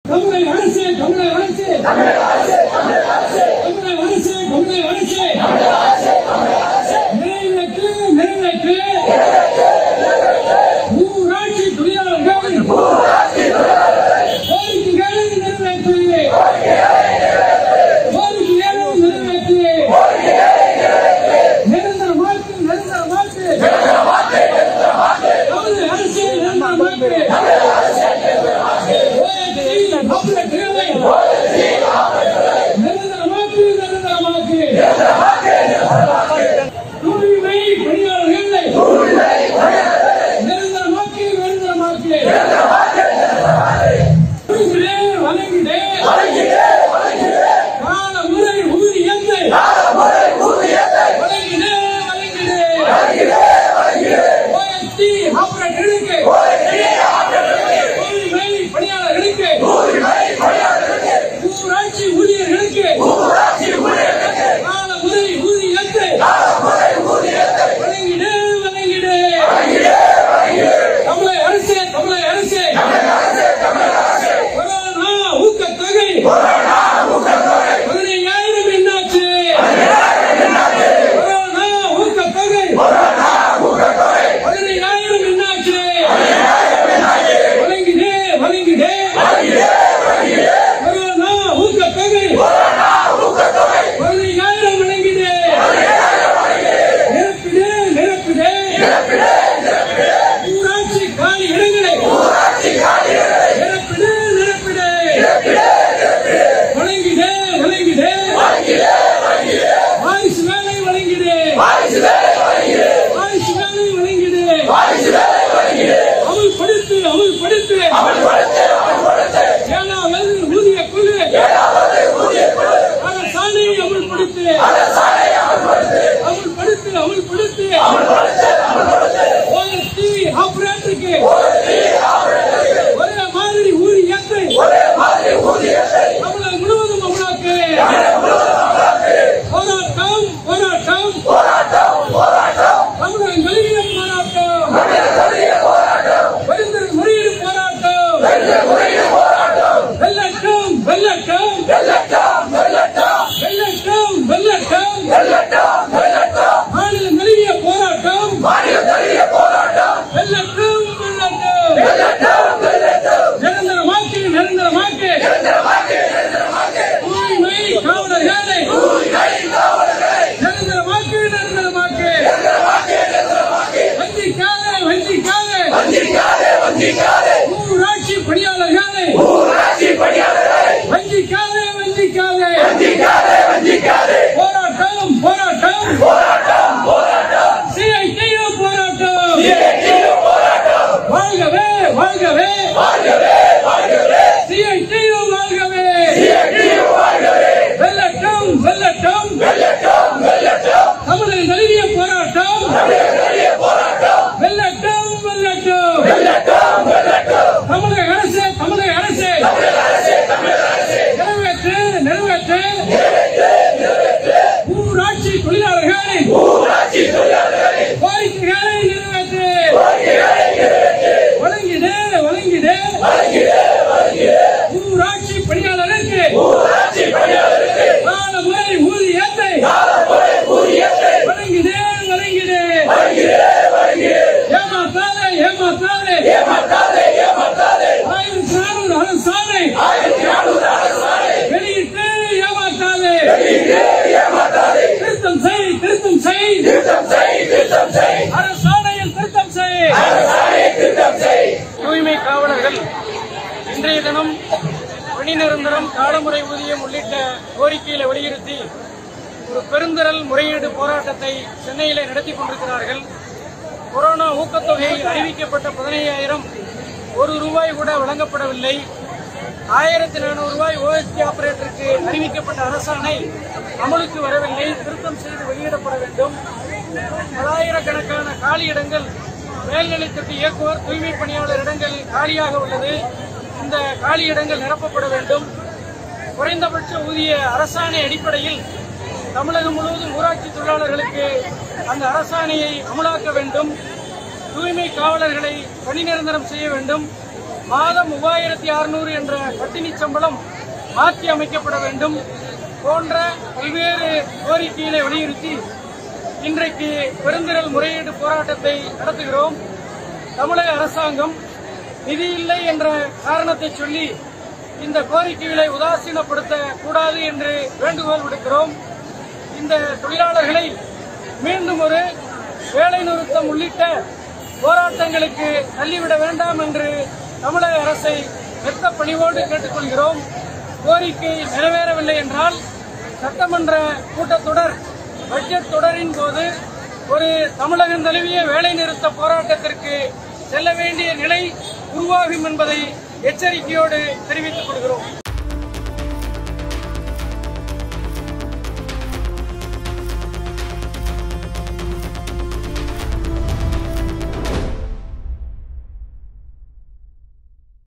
தமிழக அரசு தமிழக அரசு தமிழக அரசு தமிழக அரசு நிறைவேற்று நிறைவேற்று ஊராட்சி தொழிலாளர்கள் கோரிக்கைகளை நிறைவேற்று கோரிக்கைகளை நிறைவேற்று நிரந்தர மாற்று நிரந்தர மாற்று தமிழக அரசு நிரந்தர மாற்று தூய்மை பணியாளர்களை நிரந்தரமாக்கி நிரந்தரமாக்கி தூய்மையே வழங்கிடே கால முறை ஊதியத்தை வழங்கிடே வழங்கிடே ஓஎஸ்டி ஆபரேட்டர்களுக்கு தூய்மை பணியாளர்களுக்கு ஊராட்சி ஊழியர்களுக்கு கால முறை ஊதியத்தை வழங்கிடு வழங்கிடு தமிழக அரசு தமிழக அரசு கொரோனா ஊக்கத்தொகை பதினையாயிரம் என்னாச்சு கொரோனா ஊக்கத்தொகை பதினையாயிரம் என்னாச்சு வழங்கிடு வழங்கிடு கொரோனா ஊக்கத்தொகை பதினையாயிரம் வழங்கிடு நிரப்பிடு நிரப்பிடு ஊராட்சி காலி இடங்களை நிரப்பிடு நிரப்பிடு வழங்கிடு வழங்கிடு வாரிசு வேலை வழங்கிடு வாரிசு வேலை வழங்கிடு அமல்படுத்து அமல்படுத்து ஏழாவது ஊதிய குழு அரசாணை அமல்படுத்து அமல்படுத்து அமல்படுத்து ஓஎஸ்டி ஆபரேட்டருக்கு ஒரே மாதிரி ஊதியத்தை தமிழகம் முழுவதும் அமலாக்கு போராட்டம் போராட்டம் தமிழகம் வெளியிட போராட்டம் பெருந்தர் முறையீடு போராட்டம் வெள்ளட்டம் வெள்ளட்டம் வெள்ளட்டம் வெள்ளட்டம் மாநிலம் வெளிய போராட்டம் வெள்ளட்டம் வெள்ளட்டம் நிரந்தரமாக்கு நிரந்தரமாக்கு தூய்மை காவலர்களை நிரந்தரமாக்கு நிரந்தரமாக்கு வஞ்சிக்காதே ஊராட்சி பணியாளர்களை வஞ்சிக்காதே வஞ்சிக்காதே போராட்டம் போராட்டம் சிஐடியு போராட்டம் வாழ்கவே வாழ்கவே சிஐடியு வாழ்கவே வெள்ளட்டம் வெள்ளட்டம் தமிழக நலிவிய போராட்டம் வெள்ளட்டம் வெள்ளட்டம் தமிழக அரசு தமிழக அரசு நிறைவேற்று நிறைவேற்று ஊராட்சி தொழிலாளர்களை கோரிக்கைகளை நிறைவேற்று வழங்கிடு வழங்கிடு ஊராட்சி பணியாளருக்கு கால முறை ஊதியத்தை வழங்கிடு வழங்கிடு ஏமாத்தாதே ஏமாத்தாதே ஆயிரத்தி நானூறு அரசாணை வெளியிட்டு ஏமாத்தாதே திருத்தம் செய் திருத்தம் செய் அரசாணையில் திருத்தம் செய் தூய்மை காவலர்கள் இன்றைய தினம் பணி நிரந்தரம் காலமுறை ஊதியம் உள்ளிட்ட கோரிக்கைகளை வலியுறுத்தி ஒரு பெருந்திரள் முறையீடு போராட்டத்தை சென்னையிலே நடத்தி கொண்டிருக்கிறார்கள் கொரோனா ஊக்கத்தொகை அறிவிக்கப்பட்ட பதினையாயிரம் ஒரு ரூபாய் கூட வழங்கப்படவில்லை ஆயிரத்தி நானூறு ரூபாய் ஓஎஸ்டி ஆபரேட்டருக்கு அறிவிக்கப்பட்ட அரசாணை அமலுக்கு வரவில்லை திருத்தம் செய்து வெளியிடப்பட வேண்டும் பலாயிரக்கணக்கான காலி இடங்கள் மேல்நிலைத்தட்டு இயக்குவர் தூய்மை பணியாளர் இடங்கள் காலியாக உள்ளது இந்த காலி இடங்கள் நிரப்பப்பட வேண்டும் குறைந்தபட்ச ஊதிய அரசாணை அடிப்படையில் தமிழகம் முழுவதும் ஊராட்சி தொழிலாளர்களுக்கு அந்த அரசாணையை அமலாக்க வேண்டும் தூய்மை காவலர்களை பணி நிரந்தரம் செய்ய வேண்டும் மாதம் மூவாயிரத்தி அறுநூறு என்ற பட்டினி சம்பளம் மாற்றி அமைக்கப்பட வேண்டும் போன்ற பல்வேறு கோரிக்கைகளை வலியுறுத்தி இன்றைக்கு பெருந்திரல் முறையீடு போராட்டத்தை நடத்துகிறோம் தமிழக அரசாங்கம் நிதி இல்லை என்ற காரணத்தை சொல்லி இந்த கோரிக்கைகளை உதாசீனப்படுத்த கூடாது என்று வேண்டுகோள் விடுக்கிறோம் இந்த தொழிலாளர்களை மீண்டும் ஒரு வேலை நிறுத்தம் உள்ளிட்ட போராட்டங்களுக்கு தள்ளிவிட வேண்டாம் என்று தமிழக அரசை மெத்த பணிவோடு கேட்டுக்கொள்கிறோம் கோரிக்கை நிறைவேறவில்லை என்றால் சட்டமன்ற கூட்டத்தொடர் பட்ஜெட் தொடரின் போது ஒரு தமிழகம் தழுவிய வேலை நிறுத்த போராட்டத்திற்கு செல்ல வேண்டிய நிலை உருவாகும் என்பதை எச்சரிக்கையோடு தெரிவித்துக் கொள்கிறோம்